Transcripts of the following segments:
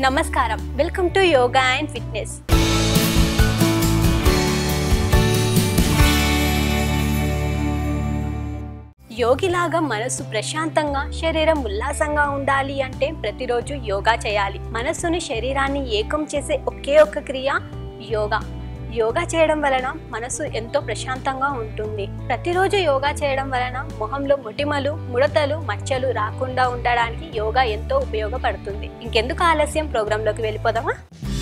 నమస్కారం welcome to yoga and fitness యోగిలాగా మనసు ప్రశాంతంగా శరీరం ఉల్లాసంగా ఉండాలి అంటే ప్రతిరోజు యోగా చేయాలి మనస్సుని శరీరాన్ని ఏకం చేసే ఒకే ఒక్క క్రియ యోగా యోగా చేయడం వలన మనసు ఎంతో ప్రశాంతంగా ఉంటుంది ప్రతిరోజు యోగా చేయడం వలన మొహంలో మొటిమలు ముడతలు మచ్చలు రాకుండా ఉండడానికి యోగా ఎంతో ఉపయోగపడుతుంది ఇంకెందుకు ఆలస్యం ప్రోగ్రాంలోకి వెళ్ళిపోదామా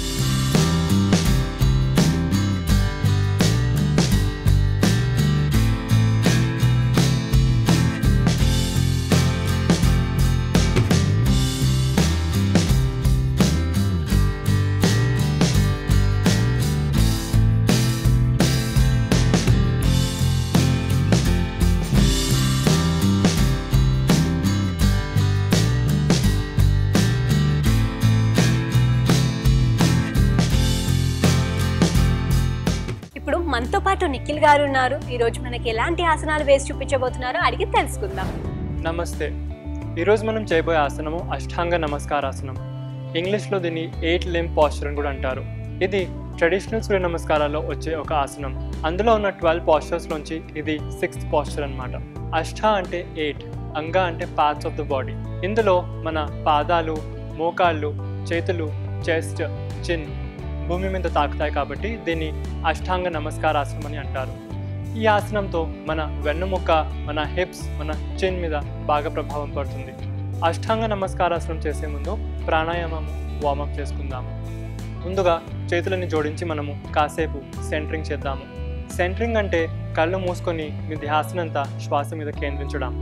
ఇప్పుడు మనతో పాటు నిఖిల్ గారు ఉన్నారు ఈ రోజు మనకి ఎలాంటి ఆసనాలు వేసి చూపించబోతున్నారో అడిగి తెలుసుకుందాం నమస్తే ఈరోజు మనం చేయబోయే ఆసనము అష్టాంగ నమస్కారాసనం ఇంగ్లీష్లో దీన్ని ఎయిట్ లిమ్ పాస్చర్ అని కూడా అంటారు ఇది ట్రెడిషనల్ సూర్య నమస్కారాల్లో వచ్చే ఒక ఆసనం అందులో ఉన్న ట్వెల్వ్ పాస్చర్స్లోంచి ఇది సిక్స్త్ పాస్చర్ అన్నమాట అష్ట అంటే ఎయిట్ అంగ అంటే పార్ట్స్ ఆఫ్ ద బాడీ ఇందులో మన పాదాలు మోకాళ్ళు చేతులు చెస్ట్ చిన్ భూమి మీద తాకుతాయి కాబట్టి దీన్ని అష్టాంగ నమస్కారాసనం అని అంటారు ఈ ఆసనంతో మన వెన్నుముక్క మన హిప్స్ మన చిన్ మీద బాగా ప్రభావం పడుతుంది అష్టాంగ నమస్కారాసనం చేసే ముందు ప్రాణాయామం వార్మప్ చేసుకుందాము ముందుగా చేతులని జోడించి మనము కాసేపు సెంటరింగ్ చేద్దాము సెంటరింగ్ అంటే కళ్ళు మూసుకొని మీ ధ్యాసనంతా శ్వాస మీద కేంద్రించడం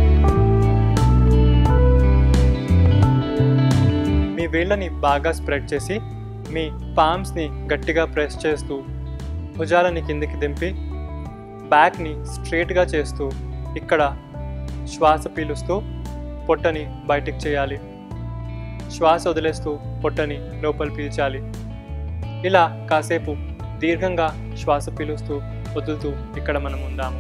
మీ వేళ్ళని బాగా స్ప్రెడ్ చేసి మీ పామ్స్ని గట్టిగా ప్రెస్ చేస్తూ భుజాలని కిందికి దింపి బ్యాక్ని స్ట్రేట్గా చేస్తూ ఇక్కడ శ్వాస పీలుస్తూ పొట్టని బయటికి చేయాలి శ్వాస వదిలేస్తూ పొట్టని లోపల పీల్చాలి ఇలా కాసేపు దీర్ఘంగా శ్వాస పీలుస్తూ వదులుతూ ఇక్కడ మనం ఉందాము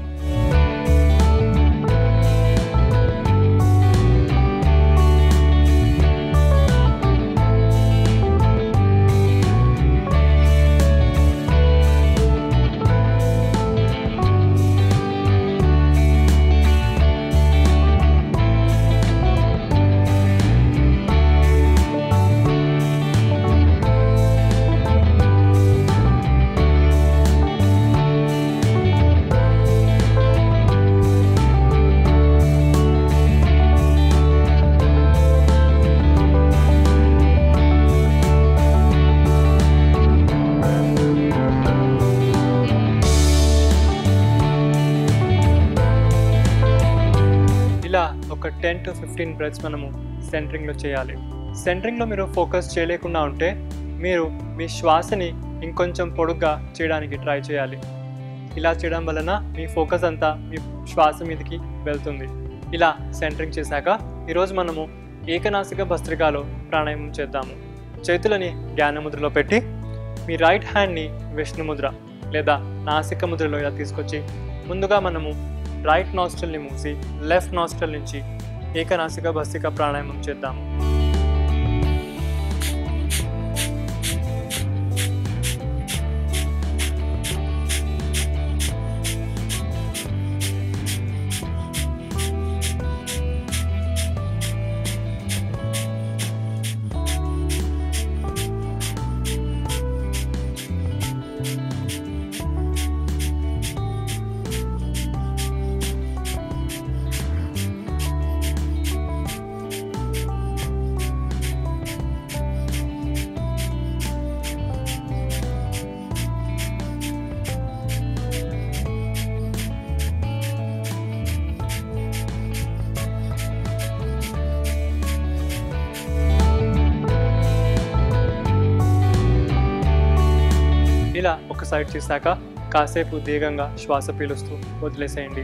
ఇలా ఒక టెన్ టు ఫిఫ్టీన్ బ్రెత్స్ మనము సెంటరింగ్లో చేయాలి సెంటరింగ్లో మీరు ఫోకస్ చేయలేకుండా ఉంటే మీరు మీ శ్వాసని ఇంకొంచెం పొడుగ్గా చేయడానికి ట్రై చేయాలి ఇలా చేయడం వలన మీ ఫోకస్ అంతా మీ శ్వాస మీదకి వెళ్తుంది ఇలా సెంటరింగ్ చేశాక ఈరోజు మనము ఏకనాసిక భస్త్రికాలో ప్రాణాయామం చేద్దాము చేతులని జ్ఞానముద్రలో పెట్టి మీ రైట్ హ్యాండ్ని విష్ణుముద్ర లేదా నాసిక ముద్రలో ఇలా తీసుకొచ్చి ముందుగా మనము రైట్ నాస్టల్ని మూసి లెఫ్ట్ నాస్టల్ నుంచి ఏకనాసిక భస్తిక ప్రాణాయామం చేద్దాము ఇలా ఒక సైడ్ చేశాక కాసేపు దీర్ఘంగా శ్వాస పీలుస్తూ వదిలేసేయండి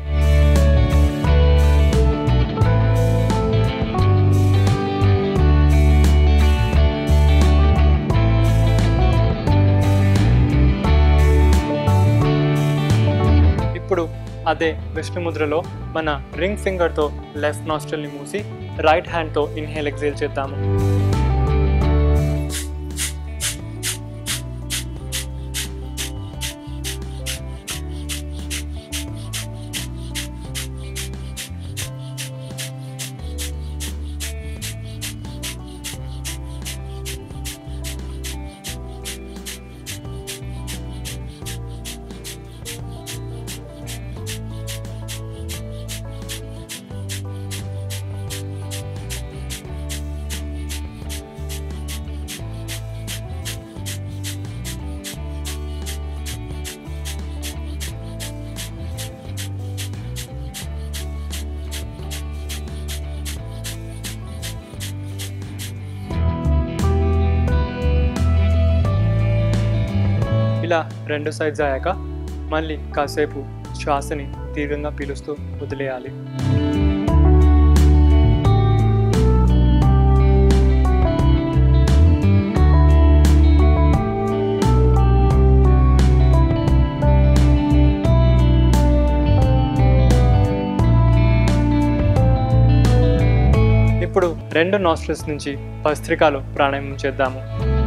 ఇప్పుడు అదే విష్ణు ముద్రలో మన రింగ్ ఫింగర్తో లెఫ్ట్ నాస్ట్రల్ని మూసి రైట్ హ్యాండ్తో ఇన్హేల్ ఎక్సేల్ చేద్దాము ఇలా రెండు సైడ్స్ అయ్యాక మళ్ళీ కాసేపు శ్వాసని దీర్ఘంగా పీలుస్తూ వదిలేయాలి ఇప్పుడు రెండు నాస్ట్రల్స్ నుంచి భస్త్రికాలు ప్రాణాయామం చేద్దాము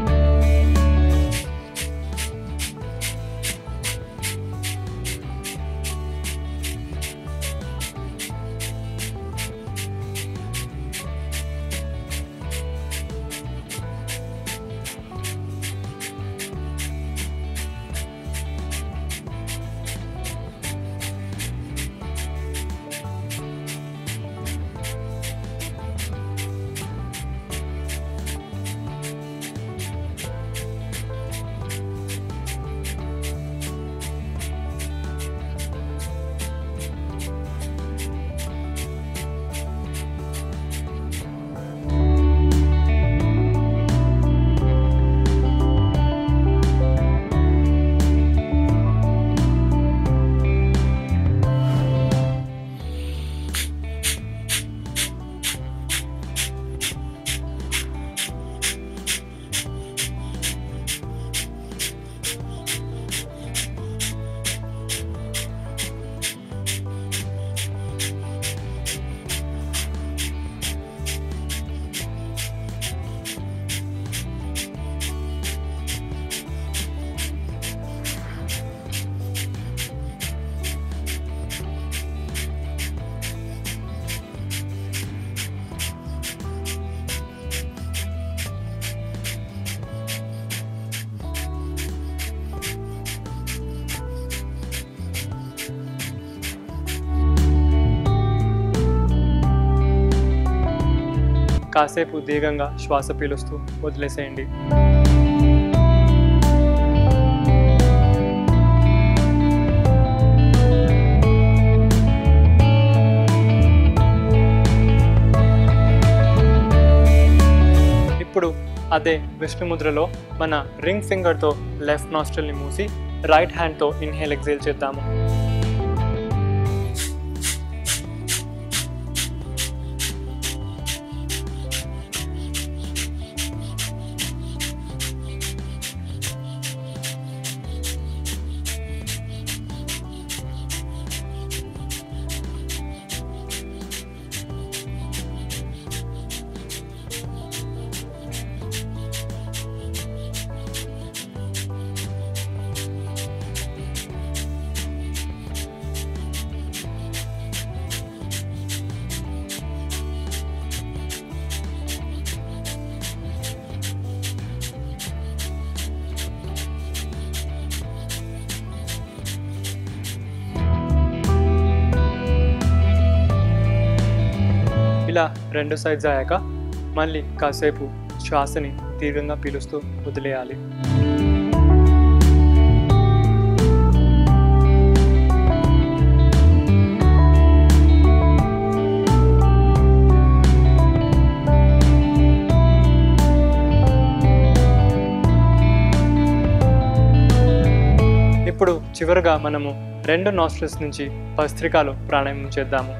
కాసేపు దీర్ఘంగా శ్వాస పీలుస్తూ వదిలేసేయండి ఇప్పుడు అదే విష్ణు ముద్రలో మన రింగ్ ఫింగర్తో లెఫ్ట్ నాస్ట్రల్ని మూసి రైట్ హ్యాండ్తో ఇన్హేల్ ఎక్సేల్ చేద్దాము ఇలా రెండు సైడ్స్ అయ్యాక మళ్ళీ కాసేపు శ్వాసని దీర్ఘంగా పీలుస్తూ వదిలేయాలి ఇప్పుడు చివరగా మనము రెండు నాస్ట్రల్స్ నుంచి భస్త్రికాలు ప్రాణాయామం చేద్దాము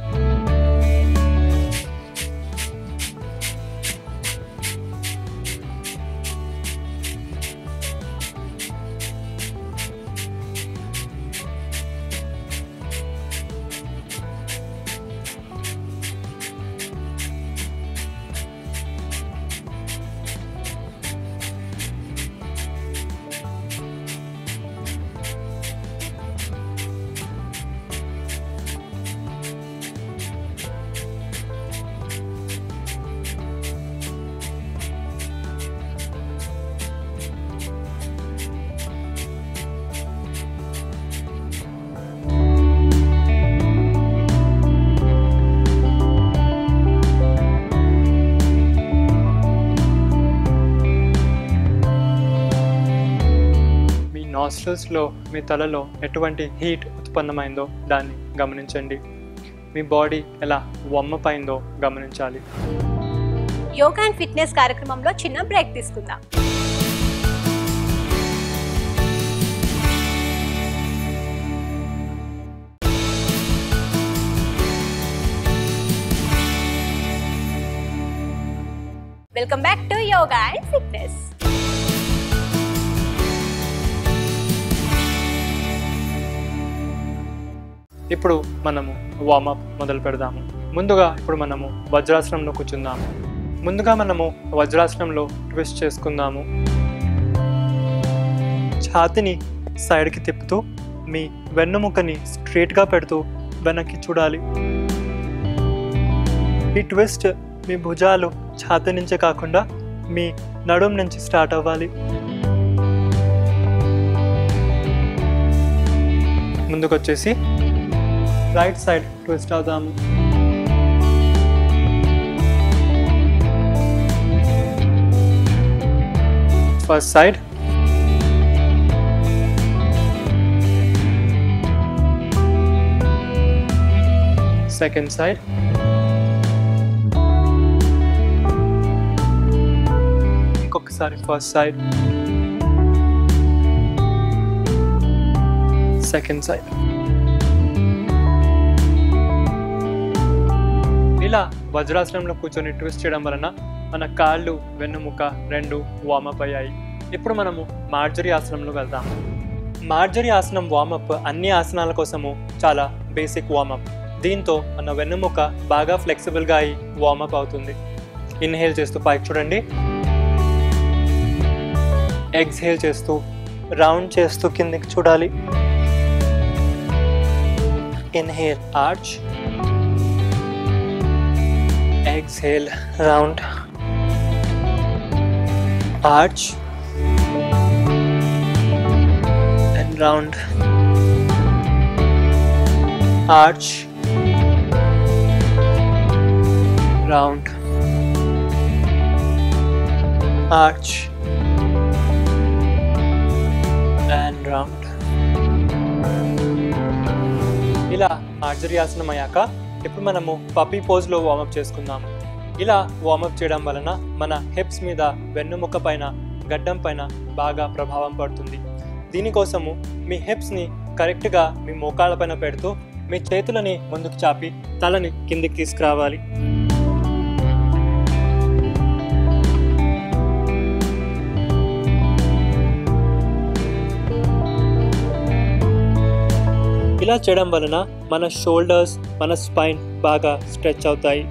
మీ నాస్ట్రల్స్లో మీ తలలో ఎటువంటి హీట్ ఉత్పన్నమైందో దాన్ని గమనించండి మీ బాడీ ఎలా వమ్మపైందో గమనించాలి యోగా అండ్ ఫిట్నెస్ కార్యక్రమంలో చిన్న బ్రేక్ తీసుకుందాం welcome back to yoga and fitness ఇప్పుడు మనము వార్మప్ మొదలు పెడదాము ముందుగా ఇప్పుడు మనము వజ్రాసనంలో కూర్చుందాము ముందుగా మనము వజ్రాసనంలో ట్విస్ట్ చేసుకుందాము ఛాతిని సైడ్కి తిప్పుతూ మీ వెన్నుముకని స్ట్రేట్గా పెడుతూ వెనక్కి చూడాలి ఈ ట్విస్ట్ మీ భుజాలు ఛాతి నుంచే కాకుండా మీ నడుం నుంచి స్టార్ట్ అవ్వాలి ముందుకొచ్చేసి రైట్ సైడ్ ట్విస్ట్ అవుదాము ఫస్ట్ సైడ్ సెకండ్ సైడ్ ఇంకొకసారి ఫస్ట్ సైడ్ సెకండ్ సైడ్ ఇలా వజ్రాసనంలో కూర్చొని ట్విస్ట్ చేయడం వలన మన కాళ్ళు వెన్నుముక రెండు వార్మప్ అయ్యాయి ఇప్పుడు మనము మార్జరీ ఆసనంలో వెళ్దాం మార్జరీ ఆసనం వార్మప్ అన్ని ఆసనాల కోసము చాలా బేసిక్ వార్మప్ దీంతో మన వెన్నుముక బాగా ఫ్లెక్సిబుల్గా అయి వార్మప్ అవుతుంది ఇన్హేల్ చేస్తూ పైకి చూడండి ఎక్స్హేల్ చేస్తూ రౌండ్ చేస్తూ కిందికి చూడాలి inhale arch exhale round arch and round arch round arch and round ఇలా మార్జరీ ఆసనం అయ్యాక ఇప్పుడు మనము పప్పీ పోజ్లో వార్మప్ చేసుకుందాము ఇలా వార్మప్ చేయడం వలన మన హిప్స్ మీద వెన్నుముక పైన గడ్డం పైన బాగా ప్రభావం పడుతుంది దీనికోసము మీ హిప్స్ని కరెక్ట్గా మీ మోకాళ్ళ పైన పెడుతూ మీ చేతులని ముందుకు చాపి తలని కిందికి తీసుకురావాలి ఇలా చేయడం వలన మన షోల్డర్స్ మన స్పైన్ బాగా స్ట్రెచ్ అవుతాయి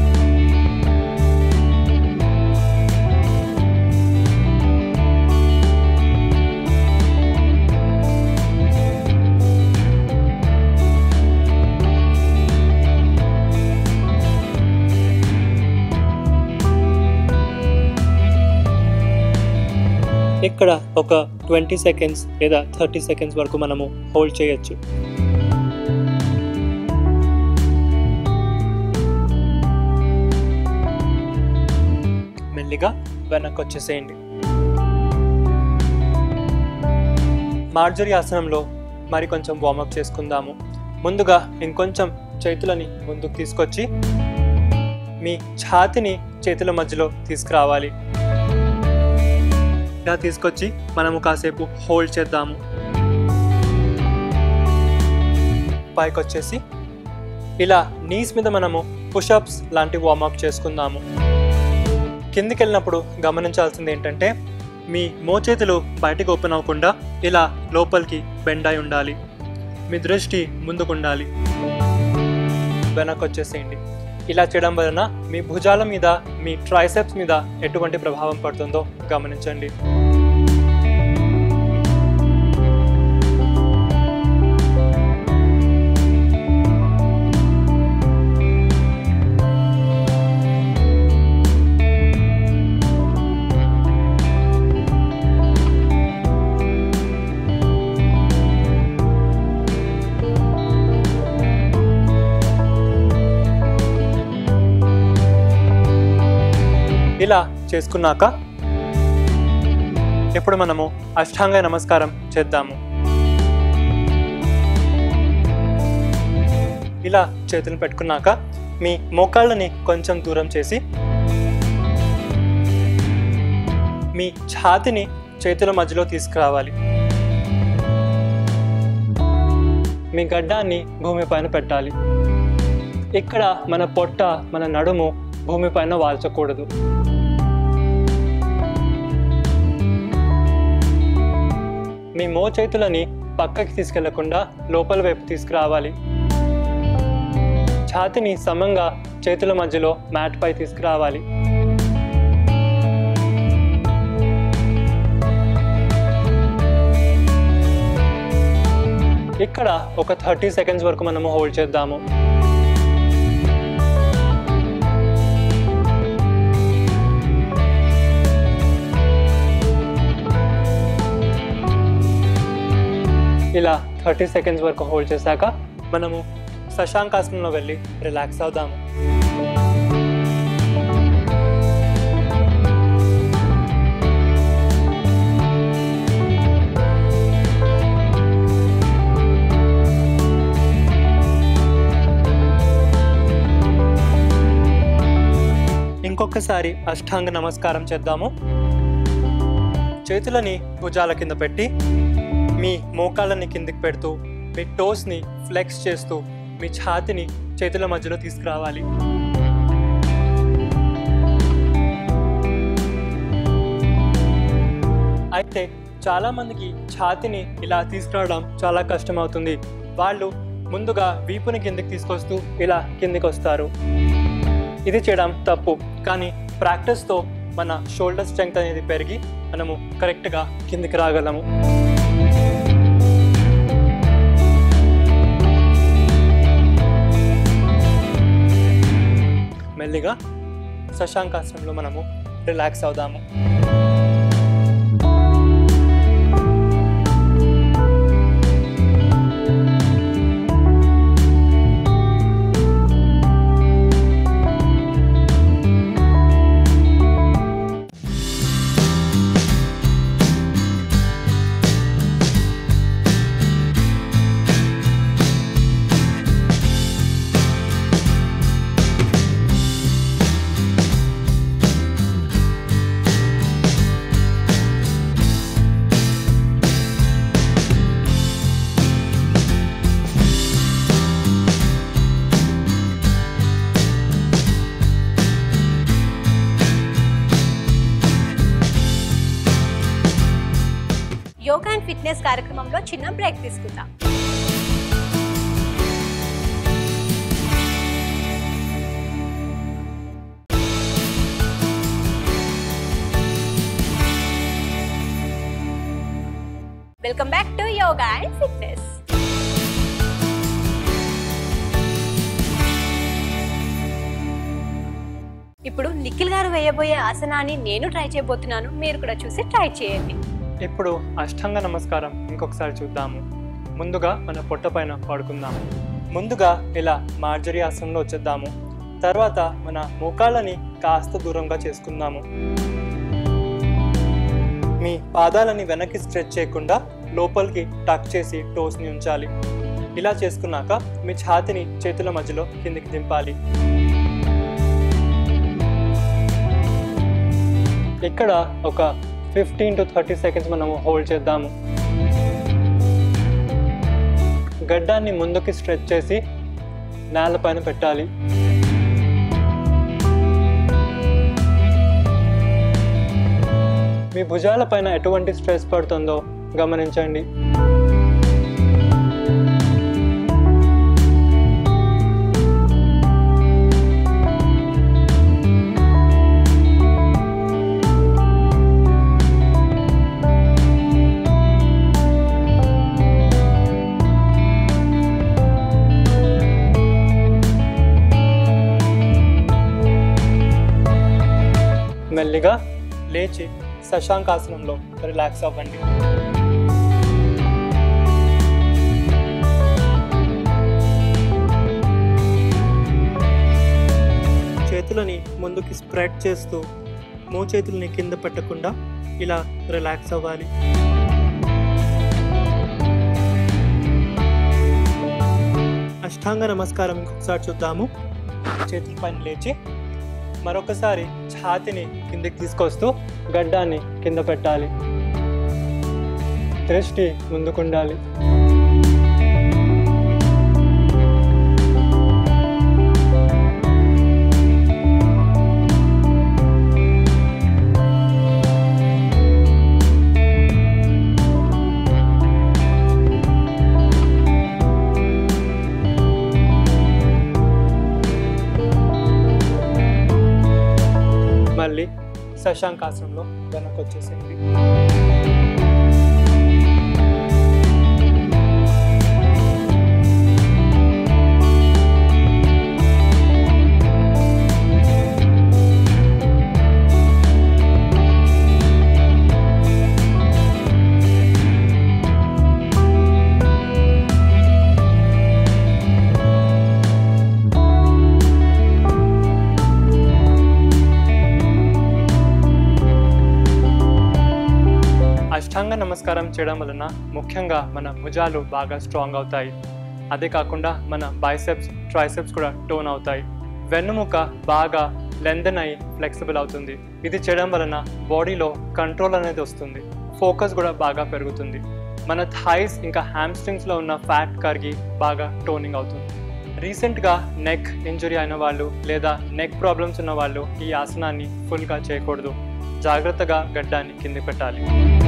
ఇక్కడ ఒక ట్వంటీ సెకండ్స్ లేదా థర్టీ సెకండ్స్ వరకు మనము హోల్డ్ చేయొచ్చు మెల్లిగా వెనక్కి వచ్చేసేయండి మార్జరీ ఆసనంలో మరి కొంచెం వార్మప్ చేసుకుందాము ముందుగా ఇంకొంచెం చేతులని ముందుకు తీసుకొచ్చి మీ ఛాతిని చేతుల మధ్యలో తీసుకురావాలి ఇలా తీసుకొచ్చి మనము కాసేపు హోల్డ్ చేద్దాము పైకి వచ్చేసి ఇలా నీస్ మీద మనము పుషప్స్ లాంటి వార్మప్ చేసుకుందాము కిందికి వెళ్ళినప్పుడు గమనించాల్సింది ఏంటంటే మీ మోచేతులు బయటకు ఓపెన్ అవ్వకుండా ఇలా లోపలికి బెండ్ అయి ఉండాలి మీ దృష్టి ముందుకు ఉండాలి వెనక్కి వచ్చేసేయండి ఇలా చేయడం వలన మీ భుజాల మీద మీ ట్రైసెప్స్ మీద ఎటువంటి ప్రభావం పడుతుందో గమనించండి ఇలా చేసుకున్నాక ఇప్పుడు మనము అష్టాంగ నమస్కారం చేద్దాము ఇలా చేతులు పెట్టుకున్నాక మీ మోకాళ్ళని కొంచెం దూరం చేసి మీ ఛాతిని చేతుల మధ్యలో తీసుకురావాలి మీ గడ్డాన్ని భూమిపైన పెట్టాలి ఇక్కడ మన పొట్ట మన నడుము భూమిపైన వాల్చకూడదు మీ మో చేతులని పక్కకి తీసుకెళ్లకుండా లోపల వైపు తీసుకురావాలి ఛాతిని సమంగా చేతుల మధ్యలో మ్యాట్ పై తీసుకురావాలి ఇక్కడ ఒక థర్టీ సెకండ్స్ వరకు మనము హోల్డ్ చేద్దాము ఇలా థర్టీ సెకండ్స్ వరకు హోల్డ్ చేశాక మనము శశాంకాసనంలో వెళ్ళి రిలాక్స్ అవుదాము ఇంకొకసారి అష్టాంగ నమస్కారం చేద్దాము చేతులని భుజాల కింద పెట్టి మీ మోకాళ్ళని కిందికి పెడుతూ మీ టోస్ని ఫ్లెక్స్ చేస్తూ మీ ఛాతిని చేతుల మధ్యలో తీసుకురావాలి అయితే చాలామందికి ఛాతిని ఇలా తీసుకురావడం చాలా కష్టం అవుతుంది వాళ్ళు ముందుగా వీపుని కిందికి తీసుకొస్తూ ఇలా కిందికి వస్తారు ఇది చేయడం తప్పు కానీ ప్రాక్టీస్తో మన షోల్డర్ స్ట్రెంగ్త్ అనేది పెరిగి మనము కరెక్ట్గా కిందికి రాగలము మెల్లిగా శశాంకాసనంలో మనము రిలాక్స్ అవుదాము యోగా అండ్ ఫిట్నెస్ కార్యక్రమంలో చిన్న బ్రేక్ తీసుకుందాం welcome back to yoga and fitness ఇప్పుడు నిఖిల్ గారు వేయబోయే ఆసనాన్ని నేను ట్రై చేయబోతున్నాను మీరు కూడా చూసి ట్రై చేయండి ఇప్పుడు అష్టాంగ నమస్కారం ఇంకొకసారి చూద్దాము ముందుగా మన పొట్ట పైన పడుకుందాము ముందుగా ఇలా మార్జరీ ఆసనంలో వచ్చేద్దాము తర్వాత మన మోకాళ్ళని కాస్త దూరంగా చేసుకుందాము మీ పాదాలని వెనక్కి స్ట్రెచ్ చేయకుండా లోపలికి టక్ చేసి టోస్ని ఉంచాలి ఇలా చేసుకున్నాక మీ ఛాతిని చేతుల మధ్యలో కిందికి దింపాలి ఇక్కడ ఒక ఫిఫ్టీన్ టు థర్టీ సెకండ్స్ మనము హోల్డ్ చేద్దాము గడ్డాన్ని ముందుకి స్ట్రెచ్ చేసి నేల పైన పెట్టాలి మీ భుజాల పైన ఎటువంటి స్ట్రెస్ పడుతుందో గమనించండి మెల్లిగా లేచి శశాంకాసనంలో రిలాక్స్ అవ్వండి చేతులని ముందుకి స్ప్రెడ్ చేస్తూ మో చేతులని కింద పెట్టకుండా ఇలా రిలాక్స్ అవ్వాలి అష్టాంగ నమస్కారం ఇంకొకసారి చూద్దాము చేతుల పైన లేచి మరొకసారి ఛాతిని కిందకి తీసుకొస్తూ గడ్డాన్ని కింద పెట్టాలి దృష్టి ముందుకుండాలి మళ్ళీ శశాంకాసనంలో వెనక్కి వచ్చేసేయండి అష్టాంగ నమస్కారం చేయడం వలన ముఖ్యంగా మన భుజాలు బాగా స్ట్రాంగ్ అవుతాయి అదే కాకుండా మన బైసెప్స్ ట్రైసెప్స్ కూడా టోన్ అవుతాయి వెన్నుముక బాగా లెందన్ అయి ఫ్లెక్సిబుల్ అవుతుంది ఇది చేయడం వలన బాడీలో కంట్రోల్ అనేది వస్తుంది ఫోకస్ కూడా బాగా పెరుగుతుంది మన థైస్ ఇంకా హ్యామ్స్ట్రింగ్స్లో ఉన్న ఫ్యాట్ కరిగి బాగా టోనింగ్ అవుతుంది రీసెంట్గా నెక్ ఇంజరీ అయిన వాళ్ళు లేదా నెక్ ప్రాబ్లమ్స్ ఉన్న వాళ్ళు ఈ ఆసనాన్ని ఫుల్గా చేయకూడదు జాగ్రత్తగా గడ్డాన్ని కింది పెట్టాలి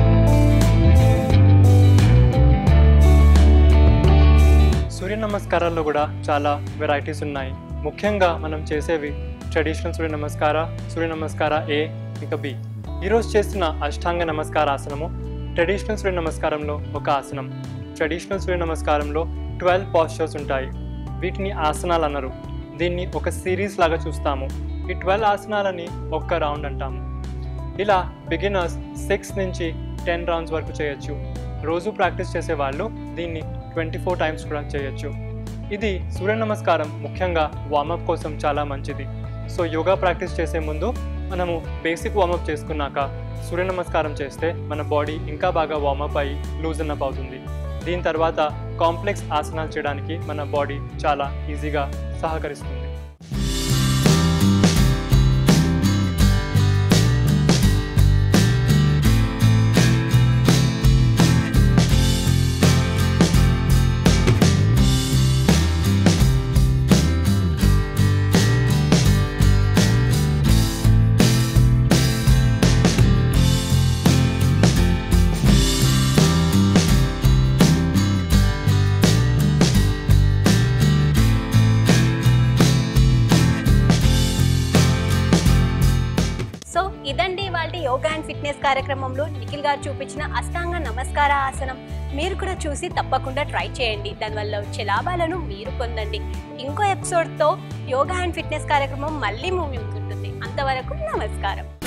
సూర్య నమస్కారాల్లో కూడా చాలా వెరైటీస్ ఉన్నాయి ముఖ్యంగా మనం చేసేవి ట్రెడిషనల్ సూర్య నమస్కార సూర్య నమస్కార ఏ ఇంకా బి ఈరోజు చేస్తున్న అష్టాంగ నమస్కార ఆసనము ట్రెడిషనల్ సూర్య నమస్కారంలో ఒక ఆసనం ట్రెడిషనల్ సూర్య నమస్కారంలో ట్వెల్వ్ పాస్చర్స్ ఉంటాయి వీటిని ఆసనాలు అన్నారు దీన్ని ఒక సిరీస్ లాగా చూస్తాము ఈ ట్వెల్వ్ ఆసనాలని ఒక్క రౌండ్ అంటాము ఇలా బిగినర్స్ సిక్స్ నుంచి టెన్ రౌండ్స్ వరకు చేయొచ్చు రోజు ప్రాక్టీస్ చేసే వాళ్ళు దీన్ని ట్వంటీ ఫోర్ టైమ్స్ కూడా చేయొచ్చు ఇది సూర్య నమస్కారం ముఖ్యంగా వార్మప్ కోసం చాలా మంచిది సో యోగా ప్రాక్టీస్ చేసే ముందు మనము బేసిక్ వార్మప్ చేసుకున్నాక సూర్య నమస్కారం చేస్తే మన బాడీ ఇంకా బాగా వార్మప్ అయ్యి లూజన్ అప్ అవుతుంది దీని తర్వాత కాంప్లెక్స్ ఆసనాలు చేయడానికి మన బాడీ చాలా ఈజీగా సహకరిస్తుంది సో ఇదండి వాళ్ళ యోగా అండ్ ఫిట్నెస్ కార్యక్రమంలో నిఖిల్ గారు చూపించిన అష్టాంగ నమస్కార ఆసనం మీరు కూడా చూసి తప్పకుండా ట్రై చేయండి దానివల్ల వచ్చే లాభాలను మీరు పొందండి ఇంకో ఎపిసోడ్తో యోగా అండ్ ఫిట్నెస్ కార్యక్రమం మళ్ళీ మూవీ ఉంటుంది అంతవరకు నమస్కారం